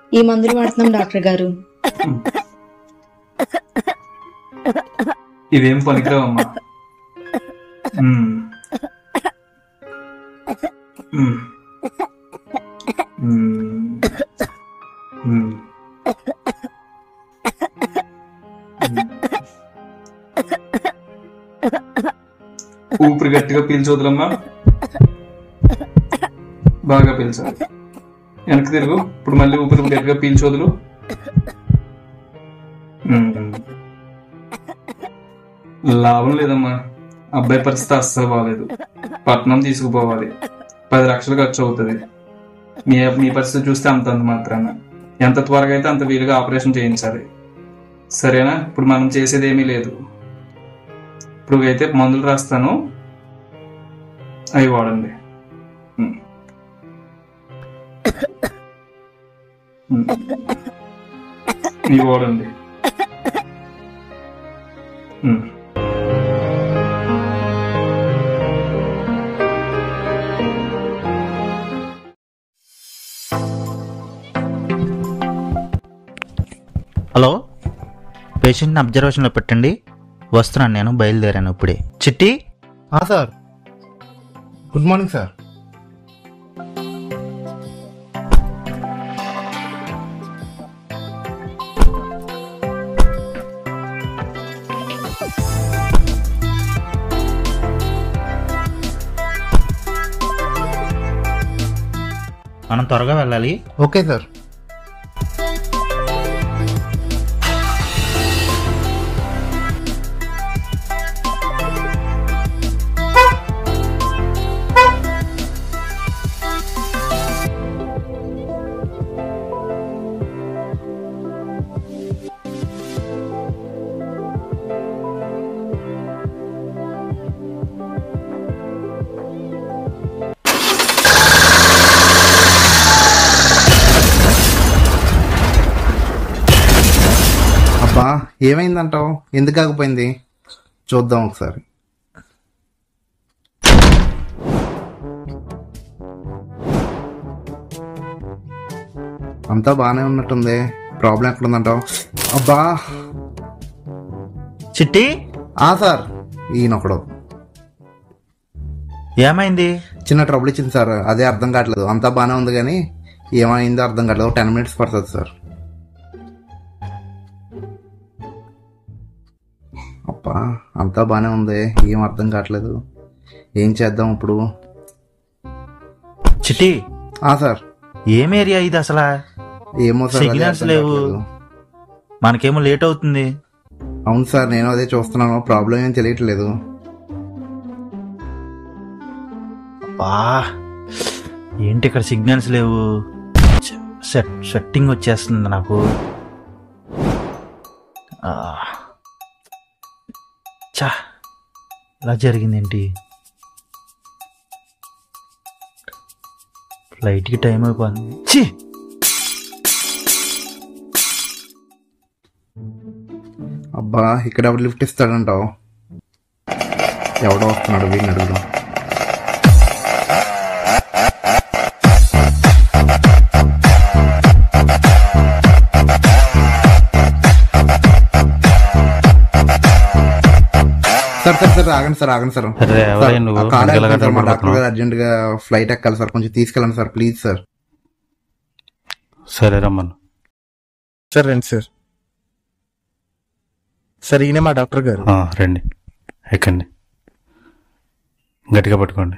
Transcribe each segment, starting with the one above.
ఈ మందులు వాడుతున్నాం డాక్టర్ గారు ఇవేం పనికిరావమ్మా ఉమ్. ఉమ్. ఉమ్. ఉమ్. ఊపిరి గట్టిగా పీల్చోదులమ్మా బాగా పీల్చాలి వెనక్కి తిరుగు ఇప్పుడు మళ్ళీ ఊపిరి గట్టిగా పీల్చోదులు ఉమ్. లాభం లేదమ్మా అబ్బాయి పరిస్థితి అస్సలు బాగాలేదు పట్నం తీసుకుపోవాలి పది లక్షలు ఖర్చు అవుతుంది మీ మీ పరిస్థితి చూస్తే అంత అంత మాత్రాన ఎంత త్వరగా అయితే అంత వీలుగా ఆపరేషన్ చేయించాలి సరేనా ఇప్పుడు మనం చేసేది ఏమీ లేదు ఇప్పుడు అయితే మందులు రాస్తాను అవి వాడండి ఉమ్. ఉమ్. ఇవి వాడండి ఉమ్. హలో పేషెంట్ని అబ్జర్వేషన్లో పెట్టండి వస్తున్నాను నేను బయలుదేరాను ఇప్పుడే చిట్టి సార్ గుడ్ మార్నింగ్ సార్ మనం త్వరగా వెళ్ళాలి ఓకే సార్ అబ్బా ఏమైందంటావు ఎందుకు ఆగిపోయింది చూద్దాం ఒకసారి అంతా బాగానే ఉన్నట్టుంది ప్రాబ్లం ఎక్కడుందంటావు అబ్బా చిట్టి ఆ సార్ ఈయనొకడు ఏమైంది చిన్న ట్రబుల్ ఇచ్చింది సార్ అదే అర్థం కావట్లేదు అంతా బాగానే ఉంది కానీ ఏమైందో అర్థం కావట్లేదు టెన్ మినిట్స్ పడుతుంది సార్ అబ్బా అంతా బాగానే ఉంది ఏం అర్థం కావట్లేదు ఏం చేద్దాం ఇప్పుడు చిట్టి ఆ సార్ ఏం ఏరియా ఇది అసలు ఏమో సార్ అదే Signals అర్థం లేవు. కావట్లేదు. మనకేమో లేట్ అవుతుంది అవును సార్ నేను అదే చూస్తున్నాను ప్రాబ్లం ఏం తెలియట్లేదు బా ఏంటి ఇక్కడ సిగ్నల్స్ లేవు సెట్ సెట్టింగ్ వచ్చేస్తుంది నాకు ఆ. చా ఇలా జరిగిందేంటి ఫ్లైట్కి టైం అయిపోయింది ఛీ అబ్బా ఇక్కడ ఎవరు లిఫ్ట్ ఇస్తాడంటావు ఎవడో వస్తున్నాడు వీడిని అడుగుదాం సార్ సార్ సార్ ఆగండి సార్ ఆగండి సార్ అరే, ఎవరే సార్, నువ్వు? ఆ కార్ వెనకాల ఆగిపోయింది సార్, మా డాక్టర్ కనబడుతున్నావు. గారు అర్జెంట్ గా ఫ్లైట్ ఎక్కాలి సార్ కొంచెం తీసుకెళ్ళండి సార్ ప్లీజ్ సార్ సరే రమ్మను సార్ రండి సార్ సార్ ఈయన మా డాక్టర్ గారు ఆ, రండి ఎక్కండి గట్టిగా పట్టుకోండి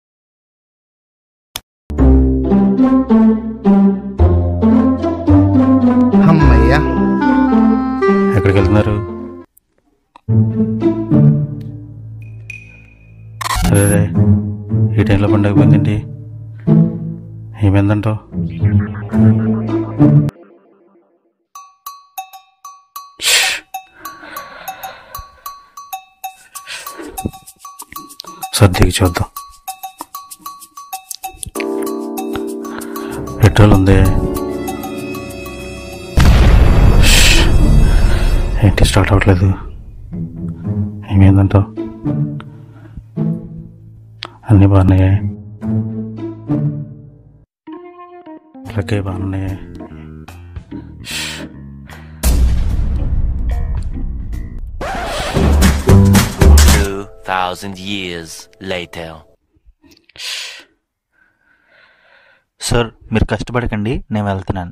అమ్మయ్యా ఎక్కడికి వెళ్తున్నారు అరే రే, ఈ టైంలో పండగ పోయిందండి ఏమైందంటావు సర్దికి చూద్దాం పెట్రోల్ ఉంది ష్. ఏంటి స్టార్ట్ అవ్వట్లేదు ఏమైందంటావు అన్నీ బాగున్నాయి అలాగే బాగున్నాయి 2,000 years later. సార్ మీరు కష్టపడకండి నేను వెళ్తున్నాను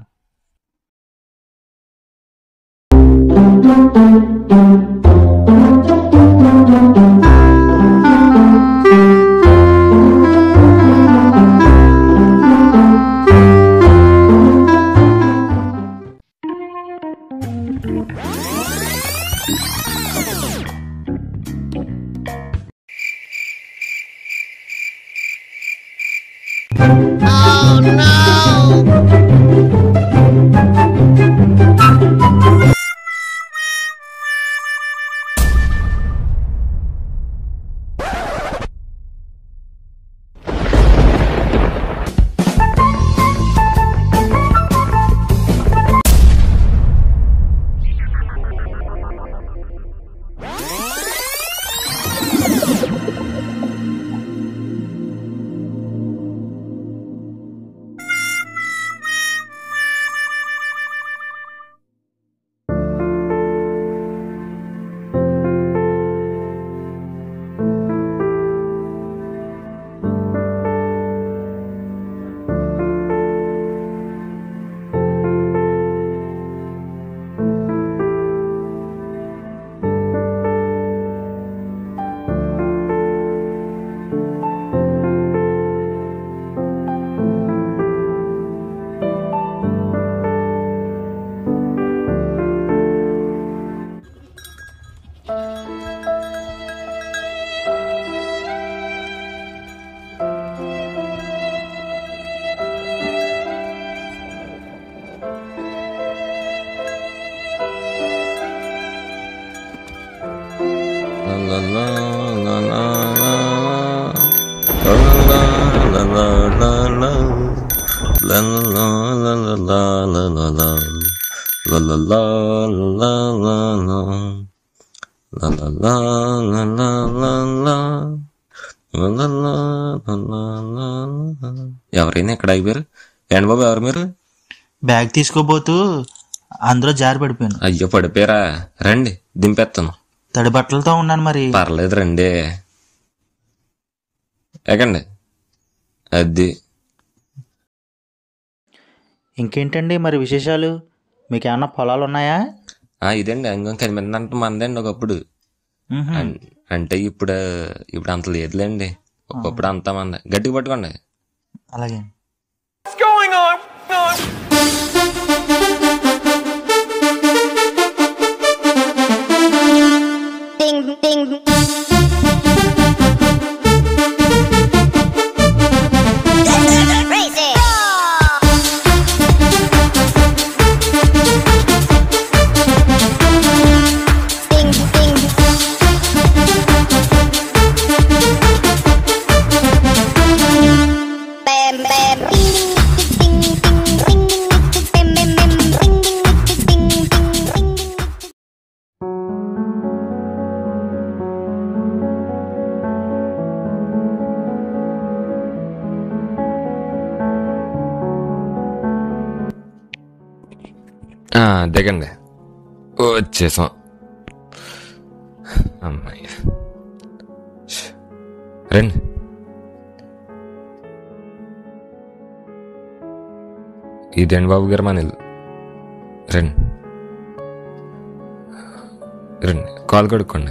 ఎవరైనా ఎక్కడ ఆగిపోయారు ఏంటి బాబు ఎవరు మీరు బ్యాగ్ తీసుకోబోతూ అందులో జారి పడిపోయాను అయ్యో పడిపోయారా రండి దింపేస్తాను తడి బట్టలతో ఉన్నాను మరి పర్లేదు రండి ఎక్కండి అది ఇంకేంటండి మరి విశేషాలు మీకు ఏమన్నా పొలాలు ఉన్నాయా ఆ ఇదండి అంగం కనిపిందంటే మందండి ఒకప్పుడు మ్హూ. అన్- అంటే ఇప్పుడు ఇప్పుడు అంత లేదులేండి ఒకప్పుడు అంతా మంద గట్టిగా పట్టుకోండి అలాగే ఆ, దిగండి వచ్చేసాం అమ్మాయి రండి ఇదండి బాబు గారు మన ఇల్లు రండి రండి కాల్ కడుక్కోండి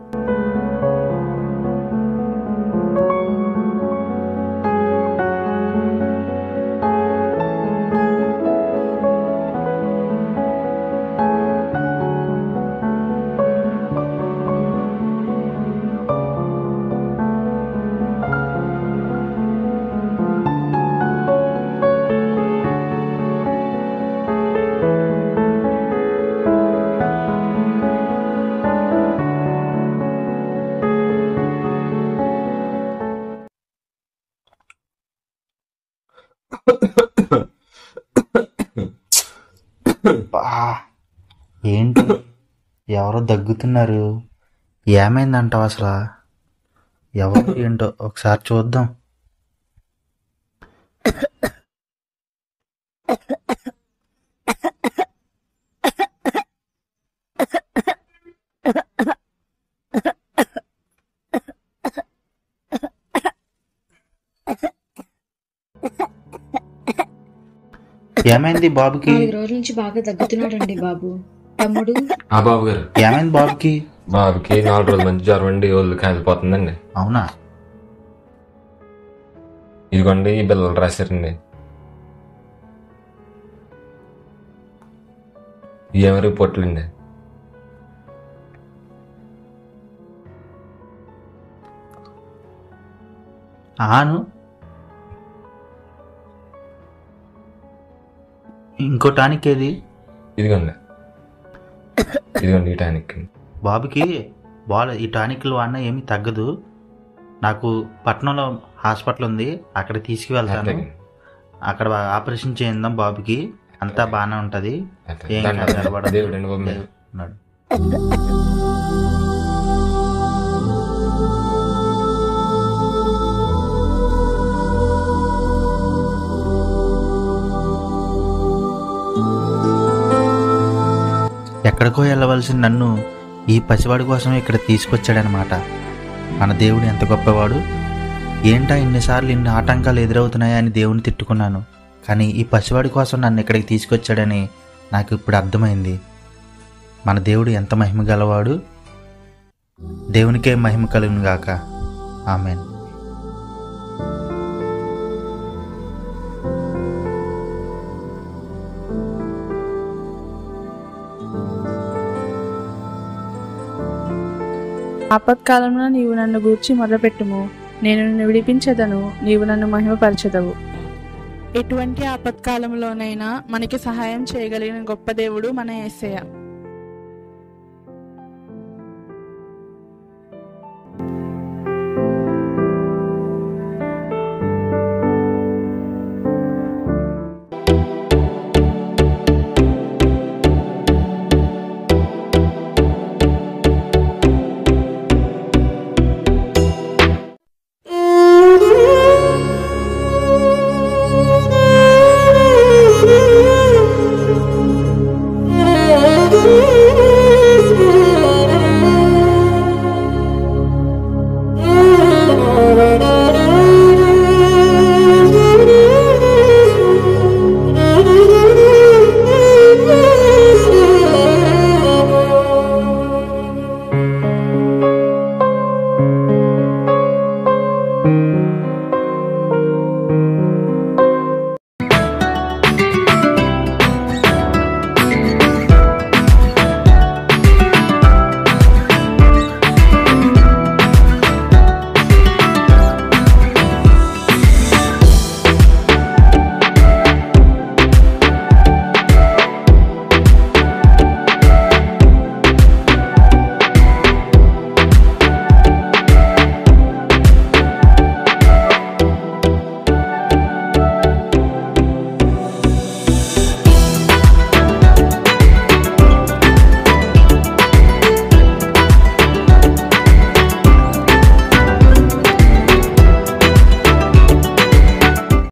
బా ఏంటి ఎవరో దగ్గుతున్నారు ఏమైందంటావు అసలు ఎవరు ఏంటో ఒకసారి చూద్దాం ఏమైంది బాబుకి నాలుగు రోజుల నుంచి బాగా దగ్గుతున్నాడండి బాబు తమ్ముడు ఆ బాబు గారు ఏమైంది బాబుకి బాబుకి నాలుగు రోజులు మంచి జ్వరం అండి ఒళ్ళు కాలిపోతుందండి అవునా ఇదిగోండి ఈ బిల్లలు రాశారండి ఏమి రిపోర్ట్లండి ఆను ఇంకో టానిక్ ఏది ఇదిగోండి ఇదిగోండి ఈ టానిక్ బాబుకి బాల్ ఈ టానిక్లు వాడినా ఏమీ తగ్గదు నాకు పట్నంలో హాస్పిటల్ ఉంది అక్కడ తీసుకువెళ్తాను అట్లాగే. అక్కడ ఆపరేషన్ చేయిందాం బాబుకి అంతా బాగానే ఉంటది ఏం కాదు, దండాలు. నిలబడదు. దేవుడండి బాబు మీరు. ఉన్నాడు. ఎక్కడికో వెళ్ళవలసిన నన్ను ఈ పసివాడి కోసం ఇక్కడ తీసుకొచ్చాడనమాట మన దేవుడు ఎంత గొప్పవాడు ఏంటా ఇన్నిసార్లు ఇన్ని ఆటంకాలు ఎదురవుతున్నాయా అని దేవుని తిట్టుకున్నాను కానీ ఈ పసివాడి కోసం నన్ను ఇక్కడికి తీసుకొచ్చాడని నాకు ఇప్పుడు అర్థమైంది మన దేవుడు ఎంత మహిమ గలవాడు దేవునికే మహిమ కలుగును గాక ఆమెన్ ఆపత్కాలంలో నీవు నన్ను గూర్చి మొదలుపెట్టుము నేను నిన్ను విడిపించదను నీవు నన్ను మహిమపరచదవు ఎటువంటి ఆపత్కాలంలోనైనా మనకి సహాయం చేయగలిగిన గొప్ప దేవుడు మన యేసయ్య